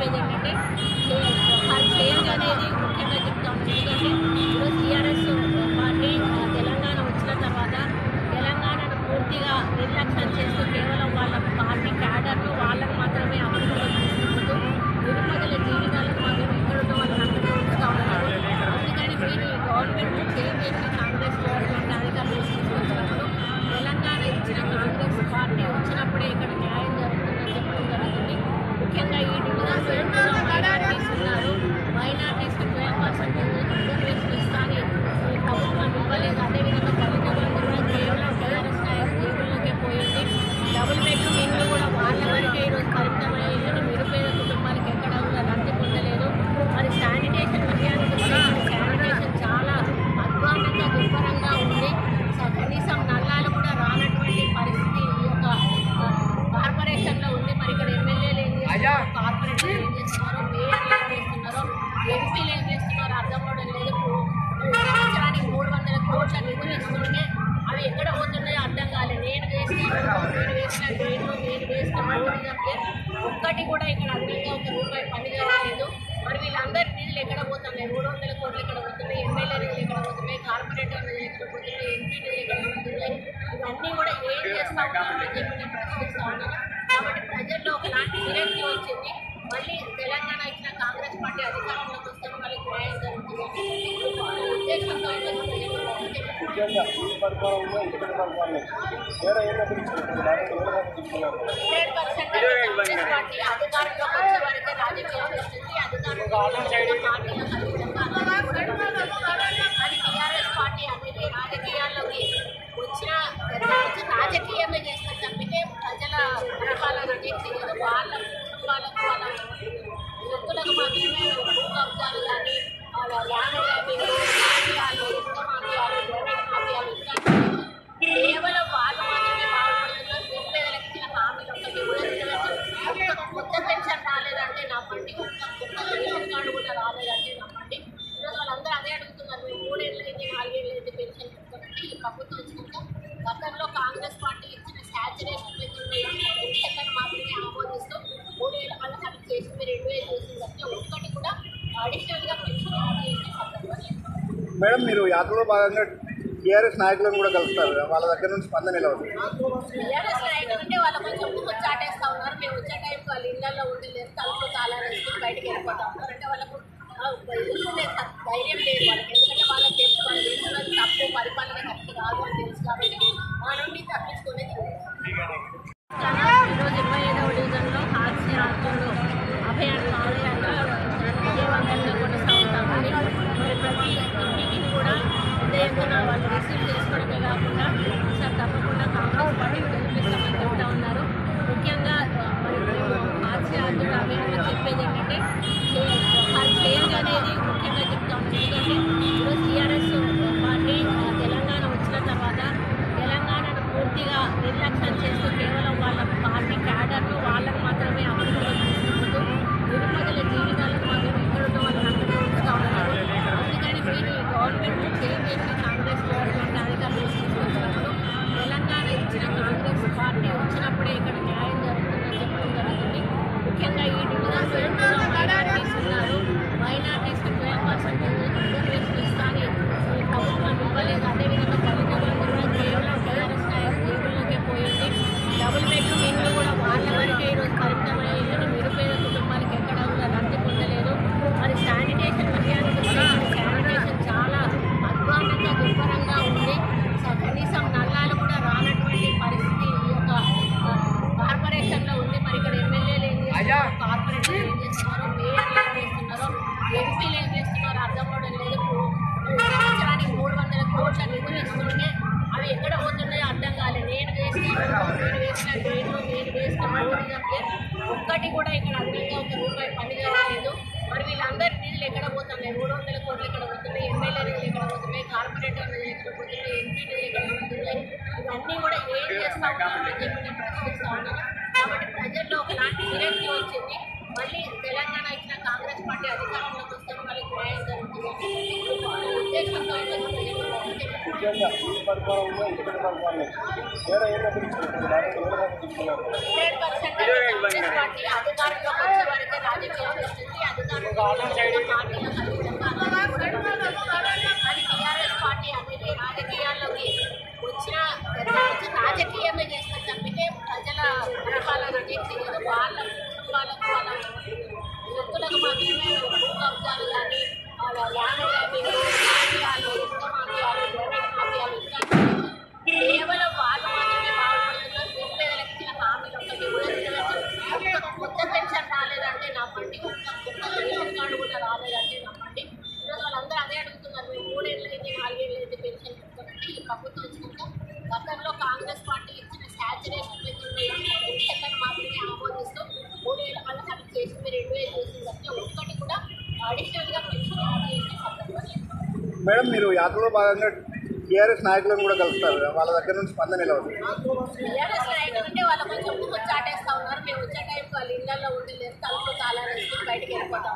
చెప్పేది ఏంటంటే for change అనేది ముఖ్యంగా చెప్తాం ఎందుకంటే ఇప్పుడు టీఆర్ఎస్ పార్టీ ఆ, తెలంగాణ వచ్చిన తర్వాత తెలంగాణను పూర్తిగా నిర్లక్ష్యం చేస్తూ కేవలం వాళ్ళ పార్టీ క్యాడర్ను వాళ్ళకు మాత్రమే అభివృద్ధిలో తీసుకుంటూ నిరుపేదల జీవితాలను మాత్రం ఎక్కడున్న వాళ్ళని అక్కడ ఉంచుతా ఉన్నారు అందుకని మీరు ఈ గవర్నమెంట్ చేంజ్ చేసి కాంగ్రెస్ గవర్నమెంట్ అధికారులు తీసుకొచ్చినప్పుడు తెలంగాణ ఇచ్చిన కాంగ్రెస్ పార్టీ వచ్చినప్పుడే ఇక్కడ న్యాయం జరుగుతుందని చెప్పడం జరుగుతుంది ముఖ్యంగా ఈ డివిజన్ మైనార్టీస్ ఉన్నారు మైనార్టీస్ ట్వెల్వ్ పర్సెంట్ రిజర్వేషన్ ఇస్తాని ఈ ప్రభుత్వం ఇవ్వలేదు అదేవిధంగా దళిత బంధు కూడా కేవలం టీఆర్ఎస్ నాయకు జేబుల్లోకే పోయింది డబుల్ బెడ్రూమ్ ఇల్లు కూడా వాళ్ళ వరకే ఈరోజు పరిమితమయ్యాయి కానీ నిరుపేద కుటుంబాలకు ఎక్కడ కూడా లబ్ధి పొందలేదు మరి శానిటేషన్ విషయానికి వస్తే శానిటేషన్ చాలా అధ్వానంగా దుర్భరంగా ఉంది సో కనీసం నల్లాలు కూడా రానటువంటి పరిస్థితి ఈ యొక్క ఆ, కార్పొరేషన్లో ఉంది మరి ఇక్కడ ఎమ్మెల్యేలు ఏం చేస్తున్నారు కార్పొరేటర్లు ఏం చేస్తున్నారు మేయర్లు ఏం చేస్తున్నారు ఎంపీలు ఏం చేస్తున్నారు అర్థం అవడం లేదు సంవత్సరానికి మూడు వందల కోట్ల నిధులు ఇస్తుంటే అవి ఎక్కడ పోతున్నాయో అర్థం కాలేదు నేను వేసిన నేను వేసిన డ్రైన్లు నేను వేసిన రోడ్డు తప్పితే ఒక్కటి కూడా ఇక్కడ అదనంగా ఒక రూపాయి పని జరగలేదు మరి వీళ్ళందరి నిధులు ఎక్కడ పోతున్నాయి మూడు వందల కోట్లు ఎక్కడ పోతున్నాయి ఎమ్మెల్యే నిధులు ఎక్కడ పోతున్నాయి కార్పొరేటర్ నిధులు ఎక్కడ పోతున్నాయి ఎంపీ నిధులు ఎక్కడ పోతున్నాయి ఇవన్నీ కూడా ఏం చేస్తా ఉన్నారు అని చెప్పి నేను ప్రశ్నిస్తా ఉన్నాను కాబట్టి ప్రజల్లో ఒకలాంటి విరక్తి వచ్చింది మళ్ళీ తెలంగాణ ఇచ్చిన కాంగ్రెస్ పార్టీ అధికారంలోకి వస్తే వాళ్ళకి న్యాయం జరుగుతుంది ఉద్దేశంతో ఈరోజు ప్రజలు ఓటు ముఖ్యంగా ఈ పరిపాలనలో ఇతర పరిపాలన వేరే ఏదో గురించి తీసుకున్నారు హండ్రెడ్ పర్సెంట్ కాంగ్రెస్ పార్టీ అధికారంలోకి వచ్చే వరకే రాజకీయం వస్తుంది అధికారంలో పార్టీలకు అది టీఆర్ఎస్ పార్టీ అనేది రాజకీయాల్లోకి వచ్చిన వచ్చి రాజకీయమే చేస్తారు తప్పితే ప్రజల పరిపాలన అనేది చేయదు వాళ్ళ కుటుంబాలకు వాళ్ళ వ్యక్తులకు మాత్రమే భూ కబ్జాలు కానీ వాళ్ళ ల్యాండ్ గ్రాబింగ్ మాఫియాలు ఇసుక మాఫియాలు డ్రైనేజ్ మాఫియాలు ఇట్లాంటివి కేవలం వాళ్ళు మాత్రమే బాగుపడుతున్నారు నిరుపేదలకు ఇచ్చిన హామీలు ఒకటి కూడా నెరవేర్చలేదు. ఒక్క కొత్త పెన్షన్ రాలేదంటే నా పార్టీ ఒక్క కొత్త రేషన్ కార్డు కూడా రాలేదంటే నా పార్టీ ఈరోజు వాళ్ళందరూ అదే అడుగుతున్నారు మేము మూడేళ్ళు అయితే నాలుగేళ్ళు అయితే పెన్షన్ ఇస్తున్నట్టు ఈ ప్రభుత్వం వచ్చినాక గతంలో కాంగ్రెస్ పార్టీ ఇచ్చిన శాచురేషన్ పెన్షన్లను మాత్రమే ఆమోదిస్తూ మూడేళ్ల పథకాలు చేసి మీరు రెండు వేలు చేసింది తప్పితే ఒక్కటి కూడా అడిషనల్గా పెన్షన్ యాడ్ చేసిన సందర్భం లేదు. మేడం మీరు యాత్రలో భాగంగా టీఆర్ఎస్ నాయకులను కూడా కలుస్తారు వాళ్ళ దగ్గర నుంచి స్పందన ఎలా ఉంది టీఆర్ఎస్ నాయకులు అంటే వాళ్ళు కొంచెం ముందు చాటేస్తా ఉన్నారు మేము వచ్చే టైంకి వాళ్ళ ఇళ్లలో ఉండలేదు తలుపు తాళాలు వేసుకుని బయటికి వెళ్ళిపోతా ఉన్నారు అంటే వాళ్ళకు ఆ, ఎదుర్కొనే త- ధైర్యం లేదు వాళ్ళకి ఎందుకంటే వాళ్ళకి తెలుసు వాళ్ళు చేస్తున్నది తప్పు పరిపాలన కరెక్ట్ కాదు అని తెలుసు కాబట్టి మా నుండి తప్పించుకునేది లేదు. ఈరోజు ఇరవై ఐదవ డివిజన్లో హాస్య రాష్ట్రంలో అభయాన్ని ఆలయాన్ని విజయవంతంగా కొనసాగుతా ఉంది మరి ప్రతి ఇంటికి కూడా పెద్ద ఎత్తున వాళ్ళు రిసీవ్ చేసుకోవడమే కాకుండా సార్ తప్పకుండా కాంగ్రెస్ పార్టీని గెలిపిస్తామని చెప్తా ఉన్నారు ముఖ్యంగా ఆ, మరి మేము హాస్య ఆర్థిక అభయాన్ని చెప్పేది ఏంటంటే ఫర్ చేంజ్ అనేది ముఖ్యంగా చెప్తాం ఎందుకంటే ఈరోజు టీఆర్ఎస్ పార్టీ ఆ, తెలంగాణ వచ్చిన తర్వాత తెలంగాణను పూర్తిగా నిర్లక్ష్యం చేస్తూ కేవలం వాళ్ళ పార్టీ క్యాడర్ను వాళ్ళకు మాత్రమే అభివృద్ధిలో తీసుకుంటూ నిరుపేదల జీవితాలను మాత్రం ఎక్కడున్న వాళ్ళని అక్కడ ఉంచుతా ఉన్నారు అందుకని మీరు ఈ గవర్నమెంట్ చేంజ్ చేసి కాంగ్రెస్ గవర్నమెంట్ అధికారులు తీసుకొచ్చినప్పుడు తెలంగాణ ఇచ్చిన కాంగ్రెస్ పార్టీ వచ్చినప్పుడే ఇక్కడ న్యాయం జరుగుతుందని చెప్పడం జరుగుతుంది ముఖ్యంగా ఈ డివిజన్ మైనార్టీస్ ఉన్నారు మైనార్టీస్ ట్వెల్వ్ పర్సెంట్ రిజర్వేషన్ ఇస్తాని ఈ ప్రభుత్వం ఇవ్వలేదు అదేవిధంగా దళిత బంధు కూడా కేవలం టీఆర్ఎస్ నాయకు జేబుల్లోకే పోయింది డబుల్ బెడ్రూమ్ ఇల్లు కూడా వాళ్ళ వరకే ఈరోజు పరిమితమయ్యాయి కానీ నిరుపేద కుటుంబాలకు ఎక్కడ కూడా లబ్ధి పొందలేదు మరి శానిటేషన్ విషయానికి వస్తే శానిటేషన్ చాలా అధ్వానంగా దుర్భరంగా ఉంది సో కనీసం నల్లాలు కూడా రానటువంటి పరిస్థితి ఈ యొక్క ఆ, కార్పొరేషన్లో ఉంది మరి ఇక్కడ ఎమ్మెల్యేలు ఏం చేస్తున్నారు కార్పొరేటర్లు ఏం చేస్తున్నారు మేయర్లు ఏం చేస్తున్నారు ఎంపీలు ఏం చేస్తున్నారు అర్థం అవడం లేదు సంవత్సరానికి మూడు వందల కోట్ల నిధులు ఇస్తుంటే అవి ఎక్కడ పోతున్నాయో అర్థం కాలేదు నేను వేసిన నేను వేసిన డ్రైన్లు నేను వేసిన రోడ్డు తప్పితే ఒక్కటి కూడా ఇక్కడ అదనంగా ఒక రూపాయి పని జరగలేదు మరి వీళ్ళందరి నిధులు ఎక్కడ పోతున్నాయి మూడు వందల కోట్లు ఎక్కడ పోతున్నాయి ఎమ్మెల్యే నిధులు ఎక్కడ పోతున్నాయి కార్పొరేటర్ నిధులు ఎక్కడ పోతున్నాయి ఎంపీ నిధులు ఎక్కడ పోతున్నాయి ఇవన్నీ కూడా ఏం చేస్తా ఉన్నారు అని చెప్పి నేను ప్రశ్నిస్తా ఉన్నాను కాబట్టి ప్రజల్లో ఒకలాంటి విరక్తి వచ్చింది మళ్ళీ తెలంగాణ ఇచ్చిన కాంగ్రెస్ పార్టీ అధికారంలోకి వస్తే వాళ్ళకి న్యాయం జరుగుతుంది ఉద్దేశంతో ఈరోజు ప్రజలు ఓటు ముఖ్యంగా ఈ పరిపాలనలో ఇతర పరిపాలన వేరే ఏదో గురించి తీసుకున్నారు హండ్రెడ్ పర్సెంట్ కాంగ్రెస్ పార్టీ అధికారంలోకి వచ్చే వరకే రాజకీయం పార్టీలకు అనుగుణంగా కానీ టీఆర్ఎస్ పార్టీ అనేది రాజకీయాల్లోకి వచ్చిన వచ్చి రాజకీయమే చేస్తారు తప్పితే ప్రజల పరిపాలన అనేది చేయదు వాళ్ళ కుటుంబాలకు వాళ్ళ వ్యక్తులకు మాత్రమే భూ కబ్జాలు కానీ వాళ్ళ ల్యాండ్ గ్రాబింగ్ మాఫియాలు ఇసుక మాఫియాలు డ్రైనేజ్ మాఫియాలు ఇట్లాంటివి కేవలం వాళ్ళు మాత్రమే బాగుపడుతున్నారు నిరుపేదలకు ఇచ్చిన హామీలు ఒకటి కూడా నెరవేర్చలేదు. ఒక్క కొత్త పెన్షన్ రాలేదంటే నా పండి ఒక్క కొత్త రేషన్ కార్డు కూడా రాలేదంటే నా పండి ఈరోజు వాళ్ళందరూ అదే అడుగుతున్నారు మేము మూడేళ్ళు అయితే నాలుగేళ్ళు అయితే పెన్షన్ ఇస్తామంటే ఈ ప్రభుత్వం వచ్చినాక గతంలో కాంగ్రెస్ పార్టీ ఇచ్చిన శాచురేషన్ పెన్షన్లను మాత్రమే ఆమోదిస్తూ మూడేళ్ళ వల్ల అది చేసింది రెండు వేలు చేసింది అంటే ఒక్కటి కూడా అడిషనల్గా పెన్షన్ యాడ్ చేసిన సందర్భం లేదు మేడం మీరు యాత్రలో భాగంగా టీఆర్ఎస్ నాయకులను కూడా కలుస్తారు వాళ్ళ దగ్గర నుంచి స్పందన ఎలా ఉంది టీఆర్ఎస్ నాయకులు అంటే వాళ్ళు కొంచెం ముఖం చాటేస్తా ఉన్నారు మేము వచ్చే టైంకి వాళ్ళ ఇళ్లలో ఉండలేరు తలుపు తాళాలు వేసుకొని బయటకు వెళ్ళిపోతా